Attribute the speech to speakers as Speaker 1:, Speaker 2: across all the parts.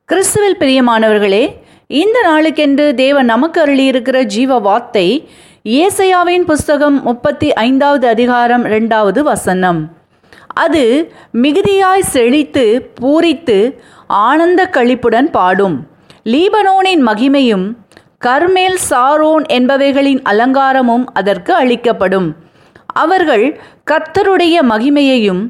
Speaker 1: கிறிஸ்துவில் பிரியமானவர்களே இந்த நாளுக்கென்று தேவன் நமக்கு அருளியிருக்கிற ஜீவ வார்த்தை ஏசையாவின் புஸ்தகம் முப்பத்தி ஐந்தாவது அதிகாரம் இரண்டாவது வசனம் அது மிகுதியாய் செழித்து பூரித்து ஆனந்த களிப்புடன் பாடும் லீபனோனின் மகிமையும் கர்மேல் சாரோன் என்பவைகளின் அலங்காரமும் அதற்கு அளிக்கப்படும் அவர்கள் கர்த்தருடைய மகிமையையும்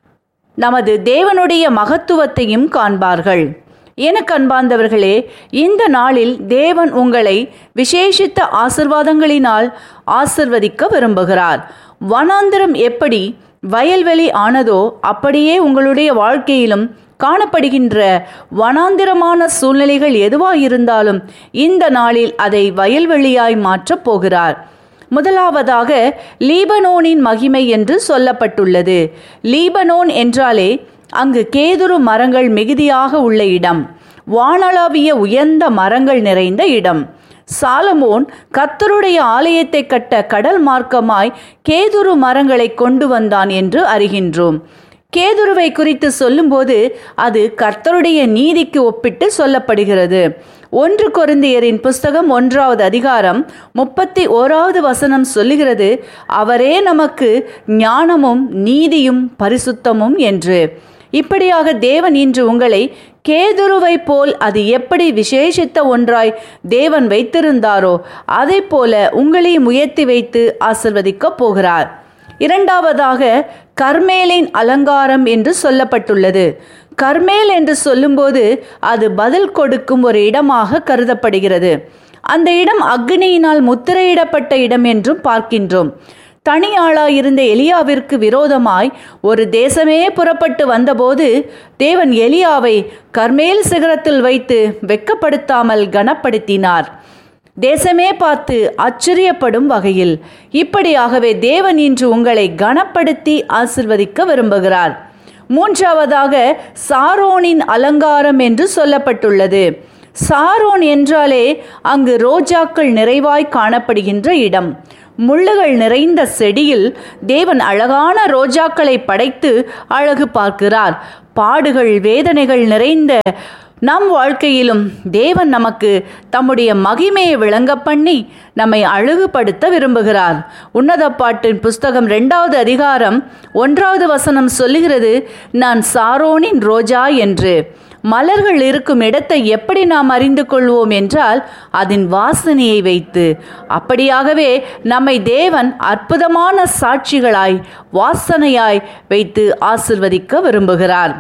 Speaker 1: நமது தேவனுடைய மகத்துவத்தையும் காண்பார்கள் எனக்கு அன்பார்ந்தவர்களே இந்த நாளில் தேவன் உங்களை விசேஷித்த ஆசிர்வாதங்களினால் ஆசிர்வதிக்க விரும்புகிறார் வனாந்திரம் எப்படி வயல்வெளி ஆனதோ அப்படியே உங்களுடைய வாழ்க்கையிலும் காணப்படுகின்ற வனாந்திரமான சூழ்நிலைகள் எதுவாயிருந்தாலும் இந்த நாளில் அதை வயல்வெளியாய் மாற்றப் போகிறார் முதலாவதாக லீபனோனின் மகிமை என்று சொல்லப்பட்டுள்ளது லீபனோன் என்றாலே அங்கு கேதுரு மரங்கள் மிகுதியாக உள்ள இடம் வானளாவிய உயர்ந்த மரங்கள் நிறைந்த இடம் சாலமோன் கத்தருடைய ஆலயத்தை கட்ட கடல் மார்க்கமாய் கேதுரு மரங்களை கொண்டு வந்தான் என்று அறிகின்றோம் கேதுருவை குறித்து சொல்லும்போது அது கர்த்தருடைய நீதிக்கு ஒப்பிட்டு சொல்லப்படுகிறது ஒன்று கொருந்தியரின் புஸ்தகம் ஒன்றாவது அதிகாரம் முப்பத்தி ஓராவது வசனம் சொல்லுகிறது அவரே நமக்கு ஞானமும் நீதியும் பரிசுத்தமும் என்று இப்படியாக தேவன் இன்று உங்களை கேதுருவை போல் அது எப்படி விசேஷித்த ஒன்றாய் தேவன் வைத்திருந்தாரோ அதை போல உங்களையும் உயர்த்தி வைத்து ஆசிர்வதிக்கப் போகிறார் இரண்டாவதாக கர்மேலின் அலங்காரம் என்று சொல்லப்பட்டுள்ளது கர்மேல் என்று சொல்லும்போது அது பதில் கொடுக்கும் ஒரு இடமாக கருதப்படுகிறது அந்த இடம் அக்னியினால் முத்திரையிடப்பட்ட இடம் என்றும் பார்க்கின்றோம் தனியாளாயிருந்த எலியாவிற்கு விரோதமாய் ஒரு தேசமே புறப்பட்டு வந்தபோது தேவன் எலியாவை கர்மேல் சிகரத்தில் வைத்து வெக்கப்படுத்தாமல் கனப்படுத்தினார் தேசமே பார்த்து ஆச்சரியப்படும் வகையில் இப்படியாகவே தேவன் இன்று உங்களை கனப்படுத்தி ஆசிர்வதிக்க விரும்புகிறார் மூன்றாவதாக சாரோனின் அலங்காரம் என்று சொல்லப்பட்டுள்ளது சாரோன் என்றாலே அங்கு ரோஜாக்கள் நிறைவாய் காணப்படுகின்ற இடம் முள்ளுகள் நிறைந்த செடியில் தேவன் அழகான ரோஜாக்களை படைத்து அழகு பார்க்கிறார் பாடுகள் வேதனைகள் நிறைந்த நம் வாழ்க்கையிலும் தேவன் நமக்கு தம்முடைய மகிமையை விளங்க பண்ணி நம்மை அழகுபடுத்த விரும்புகிறார் உன்னத பாட்டின் புஸ்தகம் ரெண்டாவது அதிகாரம் ஒன்றாவது வசனம் சொல்லுகிறது நான் சாரோனின் ரோஜா என்று மலர்கள் இருக்கும் இடத்தை எப்படி நாம் அறிந்து கொள்வோம் என்றால் அதன் வாசனையை வைத்து அப்படியாகவே நம்மை தேவன் அற்புதமான சாட்சிகளாய் வாசனையாய் வைத்து ஆசிர்வதிக்க விரும்புகிறார்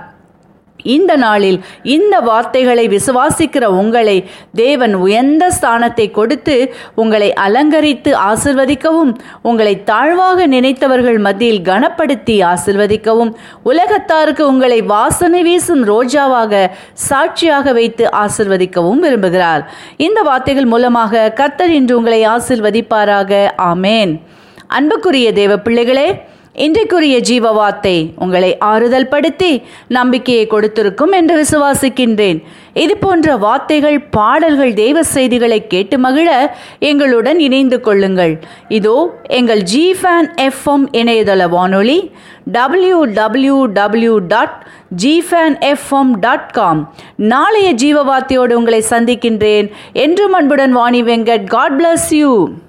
Speaker 1: இந்த நாளில் இந்த வார்த்தைகளை விசுவாசிக்கிற உங்களை தேவன் உயர்ந்த ஸ்தானத்தை கொடுத்து உங்களை அலங்கரித்து ஆசிர்வதிக்கவும் உங்களை தாழ்வாக நினைத்தவர்கள் மத்தியில் கனப்படுத்தி ஆசிர்வதிக்கவும் உலகத்தாருக்கு உங்களை வாசனை வீசும் ரோஜாவாக சாட்சியாக வைத்து ஆசிர்வதிக்கவும் விரும்புகிறார் இந்த வார்த்தைகள் மூலமாக கர்த்தர் இன்று உங்களை ஆசிர்வதிப்பாராக ஆமேன் அன்புக்குரிய தேவ பிள்ளைகளே இன்றைக்குரிய ஜீவ வார்த்தை உங்களை ஆறுதல் படுத்தி நம்பிக்கையை கொடுத்திருக்கும் என்று விசுவாசிக்கின்றேன் இது போன்ற வார்த்தைகள் பாடல்கள் தெய்வ செய்திகளை கேட்டு மகிழ எங்களுடன் இணைந்து கொள்ளுங்கள் இதோ எங்கள் ஜி ஃபேன் எஃப்எம் இணையதள வானொலி W W W dot Gfan FM dot com நாளைய ஜீவ வார்த்தையோடு உங்களை சந்திக்கின்றேன் என்றும் அன்புடன் Vani Venkat God bless you